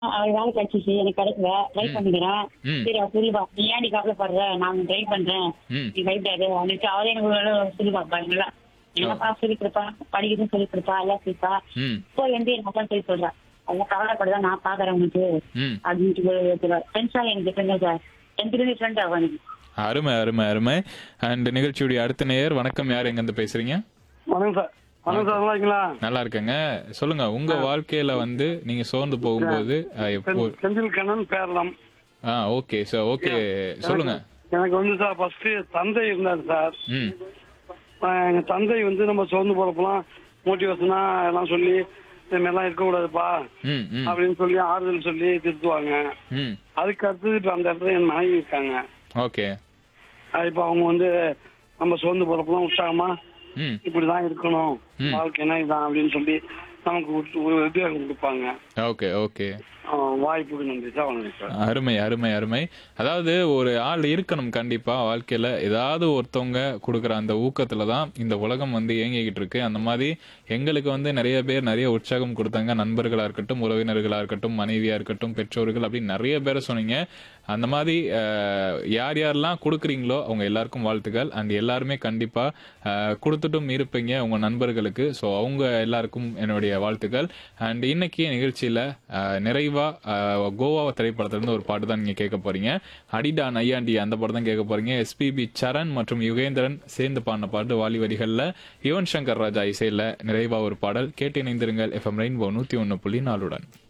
அவள் வேலை கிடைச்சிச்சு எனக்கு கிடைக்கல ட்ரை பண்ணிக்கிறேன் ம். சரி அவ சொல்லிப்பா நீ ஏன் நீ கவலைப்படுற நான் ட்ரை பண்றேன் ம். நீ பயப்படாது அவனுக்கு அவளே எனக்கு ஒரு வேலை சொல்லி பார்ப்பா நல்லா என்னப்பா சொல்லி கொடுப்பா படிக்கிறதும் சொல்லி கொடுப்பா எல்லாம் சொல்லிப்பா ம் இப்போ வந்து எனக்கு தான் சொல்லி சொல்றா அதெல்லாம் கவலைப்படுதா நான் பாக்குறேன் உனக்கு ம் அப்படின்ட்டு ஃப்ரெண்ட்ஸா எனக்கு ஃப்ரெண்ட் சார் டென்த்துலேருந்து ஃப்ரெண்ட் ஆகும் எனக்கு அருமை அருமை அருமை அண்ட் நிகழ்ச்சியுடைய அடுத்த நேயர் வணக்கம் யார் எங்க இருந்து பேசுறீங்க வணக்கம் சார் வணக்கம் சார் நல்லா இருக்கீங்களா நல்லா இருக்கேங்க சொல்லுங்க உங்க வாழ்க்கையில வந்து நீங்க சோர்ந்து போகும்போது அஹ், எப்போ செந்தில் செந்தில் கண்ணன் பேரலாம் ஆ ஓகே சார் ஓகே சொல்லுங்க எனக்கு வந்து சார் ஃபர்ஸ்ட் தந்தை இருந்தார் சார் ம் ஆஹ் எங்க தந்தை வந்து நம்ம சோர்ந்து போறப்பலாம் மோட்டிவேஷனா எல்லாம் சொல்லி இந்த மாதிரிலாம் இருக்கக்கூடாதுப்பா ம் ம் அப்படின்னு சொல்லி ஆறுதல் சொல்லி திருத்துவாங்க ம் அதுக்கு அடுத்தது இப்ப அந்த இடத்துல என் மனைவி இருக்காங்க ஓகே ஆஹ் இப்ப அவங்க வந்து நம்ம சோர்ந்து போறப்பலாம் உற்சாகமா ம் இப்படிதான் இருக்கணும் ம். வாழ்க்கைனா இதான் அப்படின்னு சொல்லி நமக்கு ஒரு- ஒரு உத்வேகம் கொடுப்பாங்க ஓகே ஓகே ஆஹ் வாய்ப்புக்கு நன்றி சார் வணக்கம் சார் அருமை அருமை அருமை அதாவது ஒரு ஆள் இருக்கணும் கண்டிப்பா வாழ்க்கையில ஏதாவது ஒருத்தவங்க கொடுக்குற அந்த ஊக்கத்துல தான் இந்த உலகம் வந்து இயங்கிக்கிட்டு இருக்கு அந்த மாதிரி எங்களுக்கு வந்து நிறைய பேர் நிறைய உற்சாகம் கொடுத்தாங்க நண்பர்களா இருக்கட்டும் உறவினர்களா இருக்கட்டும் மனைவியா இருக்கட்டும் பெற்றோர்கள் அப்படின்னு நிறைய பேரை சொன்னீங்க அந்த மாதிரி அஹ், யார் யாரெல்லாம் கொடுக்குறீங்களோ அவங்க எல்லாருக்கும் வாழ்த்துக்கள் அண்ட் எல்லாருமே கண்டிப்பா அஹ், கொடுத்துட்டும் இருப்பீங்க உங்க நண்பர்களுக்கு ஸோ அவங்க எல்லாருக்கும் என்னுடைய வாழ்த்துக்கள் அண்ட் இன்னைக்கு நிகழ்ச்சியில அஹ், நிறைவா அஹ், கோவா திரைப்படத்திலிருந்து ஒரு பாட்டு தான் நீங்க கேட்க போறீங்க அடிடா நையாண்டி அந்த பாட்டு தான் கேட்க போறீங்க எஸ்பிபி சரண் மற்றும் யுகேந்திரன் சேர்ந்து பாடின பாட்டு வாலி வரிகள்ல யுவன் சங்கர் ராஜா இசையில நிறைவா ஒரு பாடல் கேட்டு இணைந்திருங்கள் எஃப்எம் ரெயின்போ நூத்தி ஒன்னு புள்ளி நாலுடன்